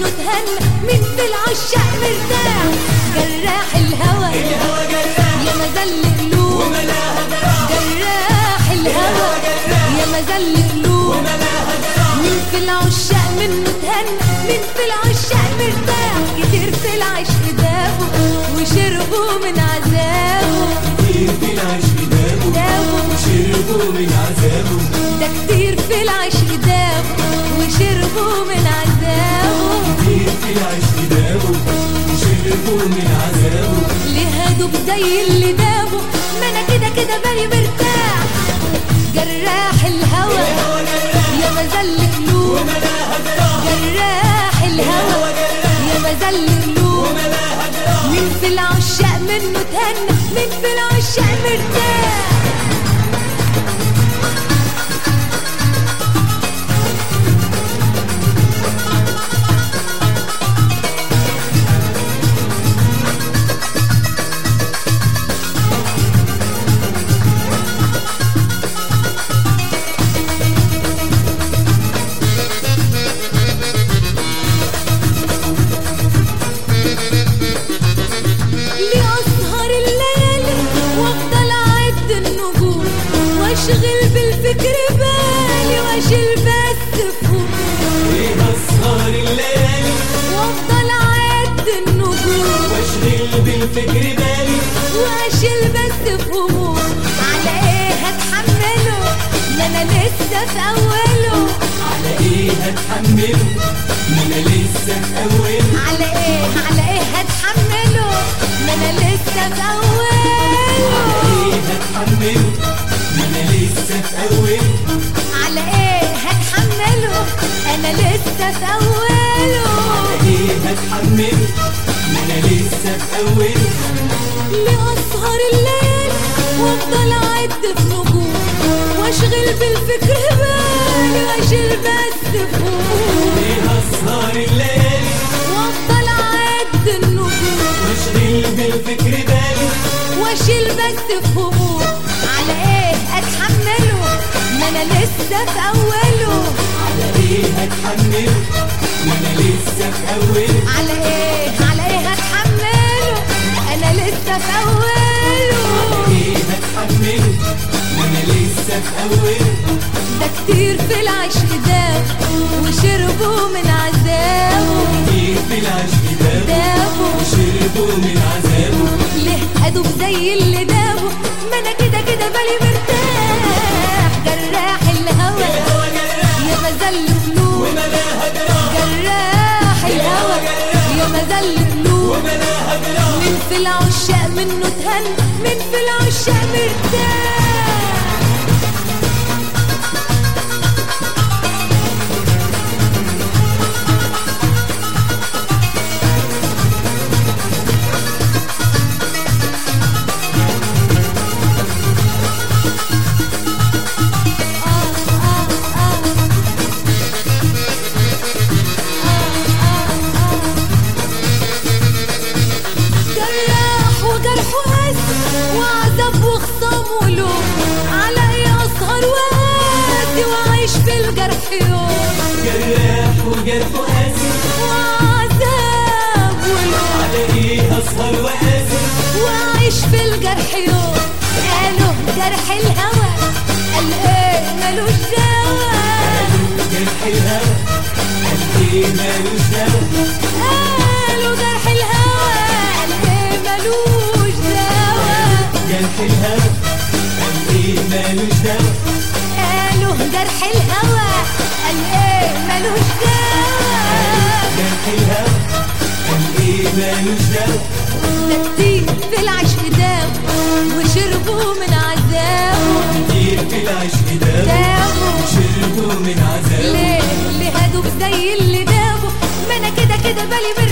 تهنى مين في العشاق مرتاح جراح الهوى الهوى جراح يا مزل قلوب وملاها جراح جراح الهوى يا مزل قلوب وملاها جراح مين في العشاق منه تهنى مين في العشاق مرتاح كتير في العشق دابوا وشربوا من عذابه كتير في العشق دابوا دابوا وشربوا من عذابه ده كتير في العشق دابوا وشربوا من عذابه كتير في العشق دابوا وشربوا من عذابه ليه هادوب زي اللي دابوا ما انا كده كده بالي مرتاح جراح الهوى الهوى جراح يا مزل قلوب وملاها جراح جراح الهوى الهوى جراح يا مزل قلوب وملاها جراح مين في العشاق منه تهنى مين في العشاق مرتاح لأسهر الليالي وافضل اعد النجوم واشغل بالفكر بالي واشيل بس فوق ايه اسهر الليالي وافضل اعد النجوم واشغل بالفكر بالي واشيل بس في هموم على ايه هتحمله ما انا لسه في اوله على ايه هتحمله ما انا لسه في اوله على ايه على ايه هتحمله ما انا لسه في اوله ايه هتحمله ما انا لسه في اوله على ايه هتحمله انا لسه في اوله ايه هتحمله ما انا لسه في اوله لأسهر الليل وافضل اعد في نجوم واشغل بالفكر بالي واشيل بس فوق ايه اسهر الليالي وافضل اعد النجوم واشغل بالفكر بالي واشيل بس في هموم على ايه اتحمله ما انا لسه في اوله على ايه هتحمله ما انا لسه في اوله على ايه على ايه هتحمله انا لسه في اوله ايه هتحمله ما انا لسه في اوله ده كتير في العشق داب وشربوا من عذابه كتير في العشق دابوا دابوا وشربوا من عذابه ليه ادوب زي اللي دابوا ما انا كده كده بالي مرتاح جراح الهوى الهوى جراح يا مزل قلوب وملاها جراح جراح الهوى يا مزل قلوب وملاها جراح من في العشاق منه تهنى من في العشاق مرتاح جراح وجرح قاسي وعذاب وخصام ولوم على ايه اسهر وقاسي واعيش في الجرح يوم جراح وجرح قاسي وعذاب ولوم على ايه اسهر وقاسي واعيش في الجرح يوم قالوا جرح الهوى قال ايه ملوش دواء جرح الهوى قال ايه مالوش دوا قالوا جرح الهوى قال ايه ملوش دواء جرح الهوى قال ايه مالوش دوا قالوا جرح الهوى قال ايه ملوش دواء جرح الهوى قال ايه مالوش دوا ده كتير في العشق داب وشربوا من عذابه كتير في العشق دابوا دابوا وشربوا من عذابه ليه اللي هادوا زي اللي دابوا ما انا كده كده بالي